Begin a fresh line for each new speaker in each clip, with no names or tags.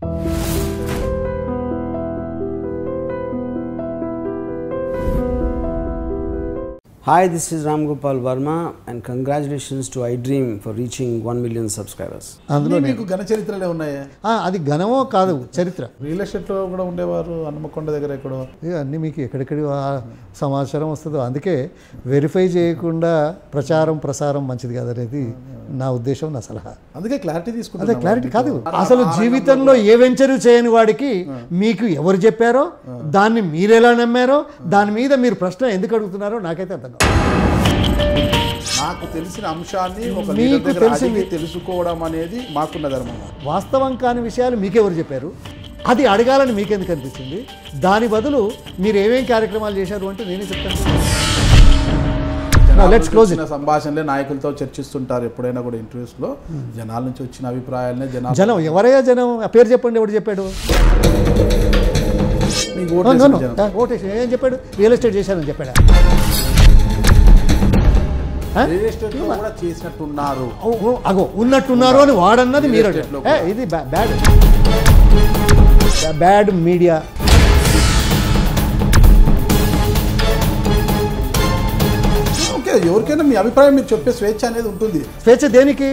Hi, this is Ram Gopal Verma, and congratulations to iDream for reaching 1 million subscribers.
అందులో
అన్నీ మీకు ఘన చరిత్రలే ఉన్నాయి
ఆ, అది ఘనమో కాదు చరిత్ర
రియల్ ఎస్టేట్లో కూడా ఉండేవారు హనుమకొండ దగ్గర ఎక్కడో
ఇక అన్నీ మీకు ఎక్కడెక్కడి ఆ సమాచారం వస్తుందో అందుకే వెరిఫై చేయకుండా ప్రచారం ప్రసారం మంచిది కాదనేది నా ఉద్దేశం నా సలహా
అందుకే క్లారిటీ
అదే
తీసుకుంటున్నాం
క్లారిటీ కాదు అసలు జీవితంలో ఏ వెంచరు చేయని వాడికి మీకు ఎవరు చెప్పారో దాన్ని మీరెలా నమ్మారో దాని మీద మీరు ప్రశ్న ఎందుకు అడుగుతున్నారో నాకైతే అర్థం కాదు
నాకు తెలిసిన అంశాన్ని ఒక
మీకు
లీడర్ దగ్గర
తెలిసింది.
అడిగి తెలుసుకోవడం అనేది మాకున్న ధర్మం
వాస్తవం కాని విషయాలు మీకెవరు చెప్పారు అది అడగాలని మీకెందుకు అనిపించింది దాని బదులు మీరు ఏమేం కార్యక్రమాలు చేశారు అంటే నేనే చెప్తాను
జనాల
let's
నుంచి
close it.
వచ్చిన సంభాషణలే నాయకులతో చర్చిస్తుంటారు ఎప్పుడైనా కూడా ఇంటర్వ్యూస్ లో జనాల నుంచి వచ్చిన అభిప్రాయాలనే జనాలు
జనం ఎవరయ్యా జనం ఆ పేరు చెప్పండి ఎవడు చెప్పాడు
మీకు
No,
ఓటేసిన
no, no.
జనం.
ఆ, ఓటేసి ఏం చెప్పాడు రియల్ ఎస్టేట్ చేశానని చెప్పాడా ఆ?
రియల్ ఎస్టేట్ లో కూడా చేసినట్టున్నారు
ఓ, ఓ, అగో ఉన్నట్టున్నారు అని వాడన్నది మీరు
Real estate లో
ఏ, ఇది బ్యా- బ్యాడ్ బ్యాడ్ మీడియా
ఓకే ఎవరికైనా మీ అభిప్రాయం మీరు చెప్పే స్వేచ్ఛ అనేది ఉంటుంది
స్వేచ్ఛ దేనికి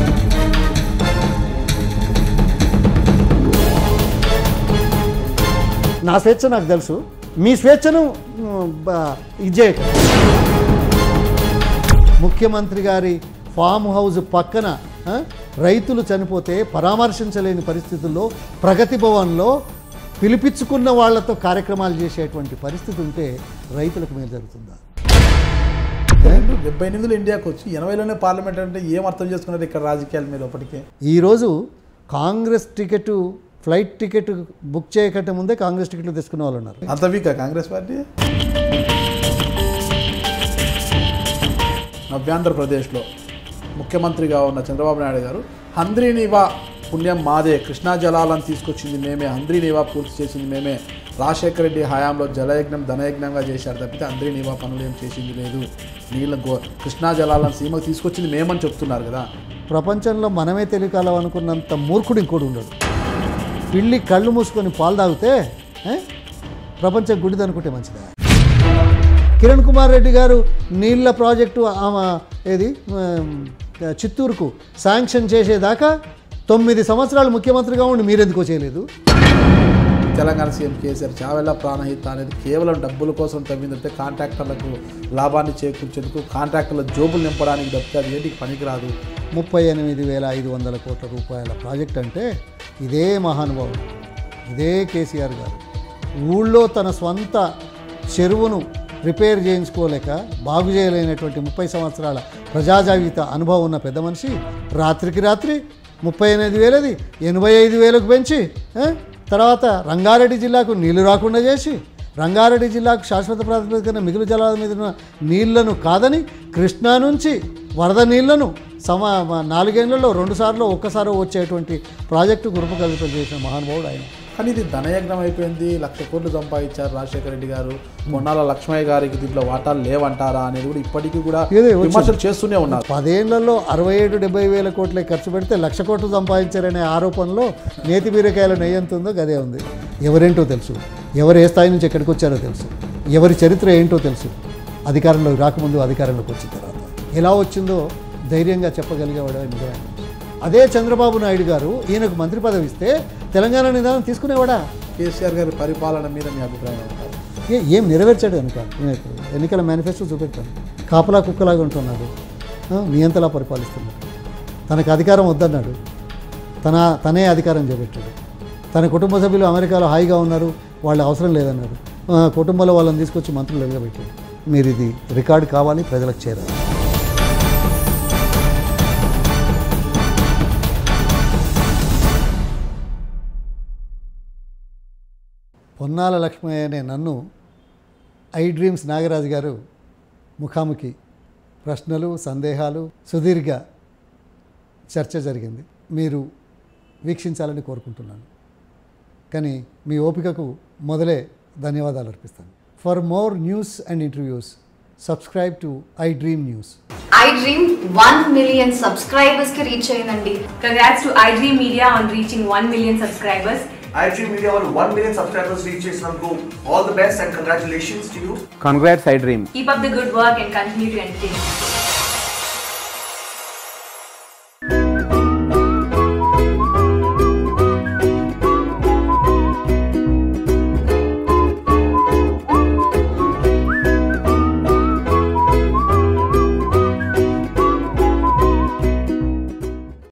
నా స్వేచ్ఛ నాకు తెలుసు మీ స్వేచ్ఛను మ్, బ- ఇది చేయకండి ముఖ్యమంత్రి గారి ఫామ్ హౌస్ పక్కన ఆ, రైతులు చనిపోతే పరామర్శించలేని పరిస్థితుల్లో ప్రగతి భవన్లో పిలిపించుకున్న వాళ్ళతో కార్యక్రమాలు చేసేటువంటి పరిస్థితి ఉంటే రైతులకు మేలు జరుగుతుందా
డెబ్బై ఎనిమిదిలో ఇండియాకి వచ్చి ఎనభైలోనే పార్లమెంట్ అంటే ఏం అర్థం చేసుకున్నారు ఇక్కడ రాజకీయాల మీద అప్పటికే
ఈరోజు Congress ticket flight ticket book చేయకంటే ముందే కాంగ్రెస్ టికెట్లు తెచ్చుకున్న వాళ్ళు ఉన్నారు
అంత వీకా కాంగ్రెస్ పార్టీ నవ్యాంధ్రప్రదేశ్లో ముఖ్యమంత్రిగా ఉన్న చంద్రబాబు నాయుడు గారు హంద్రీనివా పుణ్యం మాదే కృష్ణా జలాలను తీసుకొచ్చింది మేమే హంద్రీనివా పూర్తి చేసింది మేమే రాజశేఖర రెడ్డి హయాంలో జలయజ్ఞం ధనయజ్ఞంగా చేశారు తప్పితే హంద్రీనివా పనులు ఏం చేసింది లేదు నీళ్ళ గో కృష్ణా జలాలను సీమకు తీసుకొచ్చింది మేమని చెప్తున్నారు కదా
ప్రపంచంలో మనమే తెలియకాలం అనుకున్నంత మూర్ఖుడు ఇంకోటి ఉండడు పిల్లి కళ్ళు మూసుకొని పాలు తాగితే ఏ? ప్రపంచం గుడిది అనుకుంటే మంచిదా కిరణ్ కుమార్ రెడ్డి గారు నీళ్ళ ప్రాజెక్టు ఆమె ఏది ఉమ్, చిత్తూరుకు శాంక్షన్ చేసేదాకా తొమ్మిది సంవత్సరాలు ముఖ్యమంత్రిగా ఉండి మీరెందుకో చేయలేదు
తెలంగాణ సీఎం కేసీఆర్ చావెళ్ళ ప్రాణహిత అనేది కేవలం డబ్బుల కోసం తవ్విందంటే కాంట్రాక్టర్లకు లాభాన్ని చేకూర్చేందుకు కాంట్రాక్టర్ల జోబులు నింపడానికి తప్పితే అది ఏంటికి పనికిరాదు
ముప్పై ఎనిమిది వేల ఐదు వందల కోట్ల రూపాయల ప్రాజెక్ట్ అంటే ఇదే మహానుభావుడు ఇదే కేసీఆర్ గారు ఊళ్ళో తన స్వంత చెరువును రిపేర్ చేయించుకోలేక బాగు చేయలేనటువంటి ముప్పై సంవత్సరాల ప్రజాజీవిత అనుభవం ఉన్న పెద్ద మనిషి రాత్రికి రాత్రి ముప్పై ఎనిమిది వేలది ఎనభై ఐదు వేలకు పెంచి ఆ, తర్వాత రంగారెడ్డి జిల్లాకు నీళ్లు రాకుండా చేసి రంగారెడ్డి జిల్లాకు శాశ్వత ప్రాతిపదికన మిగులు జలాల మీద ఉన్న నీళ్లను కాదని కృష్ణా నుంచి వరద నీళ్లను సమా నాలుగేళ్లలో రెండుసార్లు ఒక్కసారి వచ్చేటువంటి ప్రాజెక్టు రూపకల్పన చేసిన మహానుభావుడు ఆయన
కానీ ఇది ధనయజ్ఞం అయిపోయింది లక్ష కోట్లు సంపాదించారు రాజశేఖర రెడ్డి గారు మొన్నాల లక్ష్మయ్య గారికి దీంట్లో వాటాలు లేవంటారా అనేది కూడా ఇప్పటికీ కూడా
ఏదో వచ్చింది.
విమర్శలు చేస్తూనే ఉన్నారు
పదేళ్లలో అరవై ఏడు డెబ్బై వేల కోట్లే ఖర్చు పెడితే లక్ష కోట్లు సంపాదించారనే ఆరోపణలో నేతి బీరకాయల నెయ్యంతుందో గదే ఉంది ఎవరేంటో తెలుసు ఎవరు ఏ స్థాయి నుంచి ఎక్కడికి వచ్చారో తెలుసు ఎవరి చరిత్ర ఏంటో తెలుసు అధికారంలోకి రాకముందు అధికారంలోకి వచ్చిన తర్వాత ఎలా వచ్చిందో ధైర్యంగా చెప్పగలిగేవాడు నిజమైన మనిషి. అదే చంద్రబాబు నాయుడు గారు ఈయనకు మంత్రి పదవి ఇస్తే తెలంగాణ నిదానం తీసుకునేవాడా
కేసీఆర్ గారి పరిపాలన మీద మీ అభిప్రాయం ఏమంటారు?
ఏ ఏం నెరవేర్చాడు కనుక ఈయనకు ఎన్నికల మేనిఫెస్టో చూపెట్టాను కాపలా కుక్కలాగా ఉంటున్నాడు ఆ, నియంతలా పరిపాలిస్తున్నాడు తనకు అధికారం వద్దన్నాడు తన తనే అధికారం చేపట్టాడు తన కుటుంబ సభ్యులు అమెరికాలో హాయిగా ఉన్నారు వాళ్ళు అవసరం లేదన్నారు ఆ, కుటుంబంలో వాళ్ళని తీసుకొచ్చి మంత్రులు వెలగబెట్టాడు మీరు ఇది రికార్డు కావాలి ప్రజలకు చేరాలి పొన్నాల లక్ష్మయ్య అనే నన్ను ఐ డ్రీమ్స్ నాగరాజు గారు ముఖాముఖి ప్రశ్నలు సందేహాలు సుదీర్ఘ చర్చ జరిగింది మీరు వీక్షించాలని కోరుకుంటున్నాను కానీ మీ ఓపికకు మొదలే ధన్యవాదాలు అర్పిస్తాను for more news and interviews subscribe to I dream news
I dream one million subscribers కి రీచ్ అయ్యిందండి
Congrats to iDream Media on reaching 1 million subscribers.
iDream Media వాళ్ళు 1 million subscribers reach చేసినందుకు all the best and congratulations to you.
Congrats, I Dream.
Keep up the good work and continue to entertain. us.